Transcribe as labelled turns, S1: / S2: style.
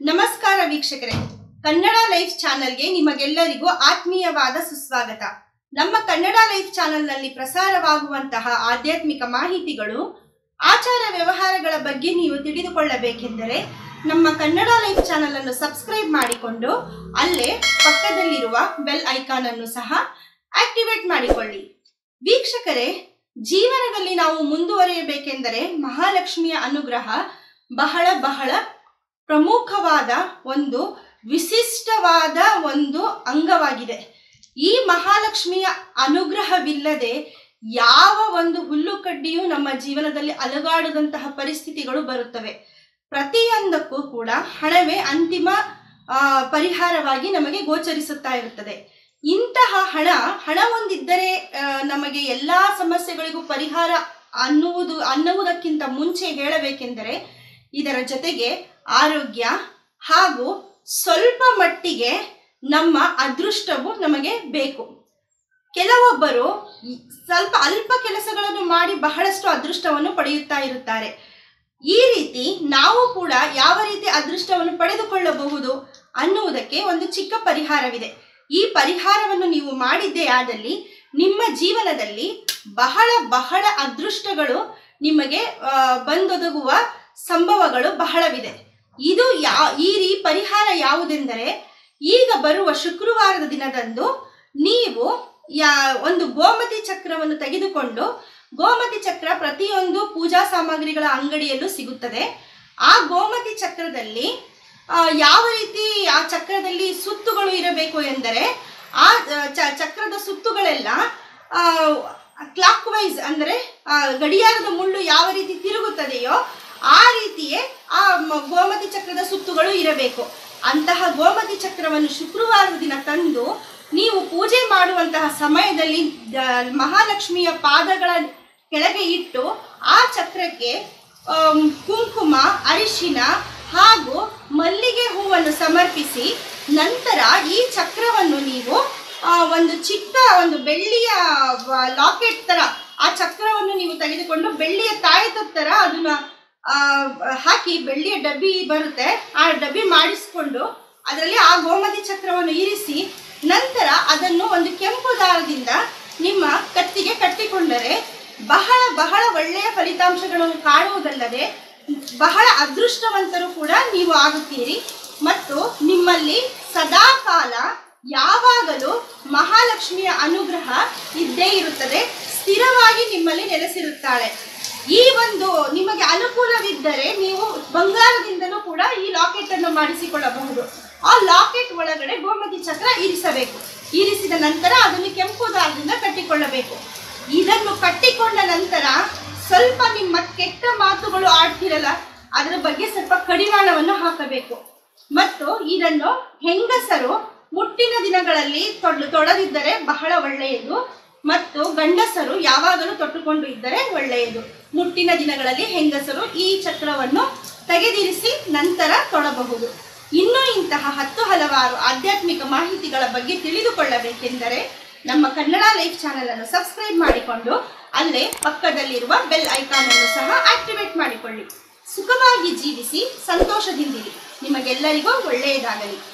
S1: ನಮಸ್ಕಾರ ವೀಕ್ಷಕರೇ ಕನ್ನಡ ಲೈಫ್ ಚಾನೆಲ್ಗೆ ನಿಮಗೆಲ್ಲರಿಗೂ ಆತ್ಮೀಯವಾದ ಸುಸ್ವಾಗತ ನಮ್ಮ ಕನ್ನಡ ಲೈಫ್ ಚಾನೆಲ್ನಲ್ಲಿ ಪ್ರಸಾರವಾಗುವಂತಹ ಆಧ್ಯಾತ್ಮಿಕ ಮಾಹಿತಿಗಳು ಆಚಾರ ವ್ಯವಹಾರಗಳ ಬಗ್ಗೆ ನೀವು ತಿಳಿದುಕೊಳ್ಳಬೇಕೆಂದರೆ ನಮ್ಮ ಕನ್ನಡ ಲೈಫ್ ಚಾನೆಲ್ ಅನ್ನು ಸಬ್ಸ್ಕ್ರೈಬ್ ಮಾಡಿಕೊಂಡು ಅಲ್ಲೇ ಪಕ್ಕದಲ್ಲಿರುವ ಬೆಲ್ ಐಕಾನ್ ಅನ್ನು ಸಹ ಆಕ್ಟಿವೇಟ್ ಮಾಡಿಕೊಳ್ಳಿ ವೀಕ್ಷಕರೇ ಜೀವನದಲ್ಲಿ ನಾವು ಮುಂದುವರಿಯಬೇಕೆಂದರೆ ಮಹಾಲಕ್ಷ್ಮಿಯ ಅನುಗ್ರಹ ಬಹಳ ಬಹಳ ಪ್ರಮುಖವಾದ ಒಂದು ವಿಶಿಷ್ಟವಾದ ಒಂದು ಅಂಗವಾಗಿದೆ ಈ ಮಹಾಲಕ್ಷ್ಮಿಯ ಅನುಗ್ರಹವಿಲ್ಲದೆ ಯಾವ ಒಂದು ಹುಲ್ಲು ಕಡ್ಡಿಯೂ ನಮ್ಮ ಜೀವನದಲ್ಲಿ ಅಲುಗಾಡದಂತಹ ಪರಿಸ್ಥಿತಿಗಳು ಬರುತ್ತವೆ ಪ್ರತಿಯೊಂದಕ್ಕೂ ಕೂಡ ಹಣವೇ ಅಂತಿಮ ಆ, ಪರಿಹಾರವಾಗಿ ನಮಗೆ ಗೋಚರಿಸುತ್ತಾ ಇರುತ್ತದೆ ಇಂತಹ ಹಣ ಹಣ ಒಂದಿದ್ದರೆ ಆ, ನಮಗೆ ಎಲ್ಲಾ ಸಮಸ್ಯೆಗಳಿಗೂ ಪರಿಹಾರ ಅನ್ನುವುದು ಅನ್ನುವುದಕ್ಕಿಂತ ಮುಂಚೆ ಹೇಳಬೇಕೆಂದರೆ ಇದರ ಜೊತೆಗೆ ಆರೋಗ್ಯ ಹಾಗೂ ಸ್ವಲ್ಪ ಮಟ್ಟಿಗೆ ನಮ್ಮ ಅದೃಷ್ಟವು ನಮಗೆ ಬೇಕು ಕೆಲವೊಬ್ಬರು ಈ- ಸ್ವಲ್ಪ ಅಲ್ಪ ಕೆಲಸಗಳನ್ನು ಮಾಡಿ ಬಹಳಷ್ಟು ಅದೃಷ್ಟವನ್ನು ಪಡೆಯುತ್ತಾ ಇರುತ್ತಾರೆ ಈ ರೀತಿ ನಾವು ಕೂಡ ಯಾವ ರೀತಿ ಅದೃಷ್ಟವನ್ನು ಪಡೆದುಕೊಳ್ಳಬಹುದು ಅನ್ನುವುದಕ್ಕೆ ಒಂದು ಚಿಕ್ಕ ಪರಿಹಾರವಿದೆ ಈ ಪರಿಹಾರವನ್ನು ನೀವು ಮಾಡಿದ್ದೇ ಆದಲ್ಲಿ ನಿಮ್ಮ ಜೀವನದಲ್ಲಿ ಬಹಳ ಬಹಳ ಅದೃಷ್ಟಗಳು ನಿಮಗೆ ಆ, ಬಂದೊದಗುವ ಸಂಭವಗಳು ಬಹಳವಿದೆ ಇದು ಯಾ ಈ ರೀ ಪರಿಹಾರ ಯಾವುದೆಂದರೆ ಈಗ ಬರುವ ಶುಕ್ರವಾರದ ದಿನದಂದು ನೀವು ಯಾ ಒಂದು ಗೋಮತಿ ಚಕ್ರವನ್ನು ತೆಗೆದುಕೊಂಡು ಗೋಮತಿ ಚಕ್ರ ಪ್ರತಿಯೊಂದು ಪೂಜಾ ಸಾಮಗ್ರಿಗಳ ಅಂಗಡಿಯಲ್ಲೂ ಸಿಗುತ್ತದೆ ಆ ಗೋಮತಿ ಚಕ್ರದಲ್ಲಿ ಆ, ಯಾವ ರೀತಿ ಆ ಚಕ್ರದಲ್ಲಿ ಸುತ್ತುಗಳು ಇರಬೇಕು ಎಂದರೆ ಆ ಆ, ಚ- ಚಕ್ರದ ಸುತ್ತುಗಳೆಲ್ಲ ಕ್ಲಾಕ್ ವೈಸ್ ಅಂದರೆ ಆ, ಗಡಿಯಾರದ ಮುಳ್ಳು ಯಾವ ರೀತಿ ತಿರುಗುತ್ತದೆಯೋ ಆ ರೀತಿಯೇ ಆ ಮ- ಗೋಮತಿ ಚಕ್ರದ ಸುತ್ತುಗಳು ಇರಬೇಕು ಅಂತಹ ಗೋಮತಿ ಚಕ್ರವನ್ನು ಶುಕ್ರವಾರದ ದಿನ ತಂದು ನೀವು ಪೂಜೆ ಮಾಡುವಂತಹ ಸಮಯದಲ್ಲಿ ದ- ಮಹಾಲಕ್ಷ್ಮಿಯ ಪಾದಗಳ ಕೆಳಗೆ ಇಟ್ಟು ಆ ಚಕ್ರಕ್ಕೆ ಆಮ್, ಕುಂಕುಮ ಅರಿಶಿನ ಹಾಗೂ ಮಲ್ಲಿಗೆ ಹೂವನ್ನು ಸಮರ್ಪಿಸಿ ನಂತರ ಈ ಚಕ್ರವನ್ನು ನೀವು ಆ, ಒಂದು ಚಿಕ್ಕ ಒಂದು ಬೆಳ್ಳಿಯ ಲಾಕೆಟ್ ತರ ಆ ಚಕ್ರವನ್ನು ನೀವು ತೆಗೆದುಕೊಂಡು ಬೆಳ್ಳಿಯ ತಾಯತದ ತರ ಅದನ್ನ ಆ, ಹಾಕಿ ಬೆಳ್ಳಿಯ ಡಬ್ಬಿ ಬರುತ್ತೆ ಆ ಡಬ್ಬಿ ಮಾಡಿಸ್ಕೊಂಡು ಅದರಲ್ಲಿ ಆ ಗೋಮತಿ ಚಕ್ರವನ್ನು ಇರಿಸಿ ನಂತರ ಅದನ್ನು ಒಂದು ಕೆಂಪು ದಾರದಿಂದ ನಿಮ್ಮ ಕತ್ತಿಗೆ ಕಟ್ಟಿಕೊಂಡರೆ ಬಹಳ ಬಹಳ ಒಳ್ಳೆಯ ಫಲಿತಾಂಶಗಳನ್ನು ಕಾಣುವುದಲ್ಲದೆ ಬಹಳ ಅದೃಷ್ಟವಂತರು ಕೂಡ ನೀವು ಆಗುತ್ತೀರಿ ಮತ್ತು ನಿಮ್ಮಲ್ಲಿ ಸದಾ ಕಾಲ ಯಾವಾಗಲೂ ಮಹಾಲಕ್ಷ್ಮಿಯ ಅನುಗ್ರಹ ಇದ್ದೇ ಇರುತ್ತದೆ ಸ್ಥಿರವಾಗಿ ನಿಮ್ಮಲ್ಲಿ ನೆಲೆಸಿರುತ್ತಾಳೆ ಈ ಒಂದು ನಿಮಗೆ ಅನುಕೂಲವಿದ್ದರೆ ನೀವು ಬಂಗಾರದಿಂದಲೂ ಕೂಡ ಈ ಲಾಕೆಟ್ ಅನ್ನು ಮಾಡಿಸಿಕೊಳ್ಳಬಹುದು ಆ ಲಾಕೆಟ್ ಒಳಗಡೆ ಗೋಮತಿ ಚಕ್ರ ಇರಿಸಬೇಕು ಇರಿಸಿದ ನಂತರ ಅದನ್ನು ಕೆಂಪು ದಾರದಿಂದ ಕಟ್ಟಿಕೊಳ್ಳಬೇಕು ಇದನ್ನು ಕಟ್ಟಿಕೊಂಡ ನಂತರ ಸ್ವಲ್ಪ ನಿಮ್ಮ ಕೆಟ್ಟ ಮಾತುಗಳು ಆಡ್ತಿರಲ್ಲ ಅದರ ಬಗ್ಗೆ ಸ್ವಲ್ಪ ಕಡಿವಾಣವನ್ನು ಹಾಕಬೇಕು ಮತ್ತು ಇದನ್ನು ಹೆಂಗಸರು ಮುಟ್ಟಿನ ದಿನಗಳಲ್ಲಿ ತೊಡ್ ತೊಡದಿದ್ದರೆ ಬಹಳ ಒಳ್ಳೆಯದು ಮತ್ತು ಗಂಡಸರು ಯಾವಾಗಲೂ ತೊಟ್ಟುಕೊಂಡು ಇದ್ದರೆ ಒಳ್ಳೆಯದು ಮುಟ್ಟಿನ ದಿನಗಳಲ್ಲಿ ಹೆಂಗಸರು ಈ ಚಕ್ರವನ್ನು ತೆಗೆದಿರಿಸಿ ನಂತರ ತೊಡಬಹುದು ಇನ್ನೂ ಇಂತಹ ಹತ್ತು ಹಲವಾರು ಆಧ್ಯಾತ್ಮಿಕ ಮಾಹಿತಿಗಳ ಬಗ್ಗೆ ತಿಳಿದುಕೊಳ್ಳಬೇಕೆಂದರೆ ನಮ್ಮ ಕನ್ನಡ ಲೈಫ್ ಚಾನೆಲ್ ಅನ್ನು ಸಬ್ಸ್ಕ್ರೈಬ್ ಮಾಡಿಕೊಂಡು ಅಲ್ಲೇ ಪಕ್ಕದಲ್ಲಿರುವ ಬೆಲ್ ಐಕಾನ್ ಅನ್ನು ಸಹ ಆಕ್ಟಿವೇಟ್ ಮಾಡಿಕೊಳ್ಳಿ ಸುಖವಾಗಿ ಜೀವಿಸಿ ಸಂತೋಷದಿಂದಿರಿ ನಿಮಗೆಲ್ಲರಿಗೂ ಒಳ್ಳೆಯದಾಗಲಿ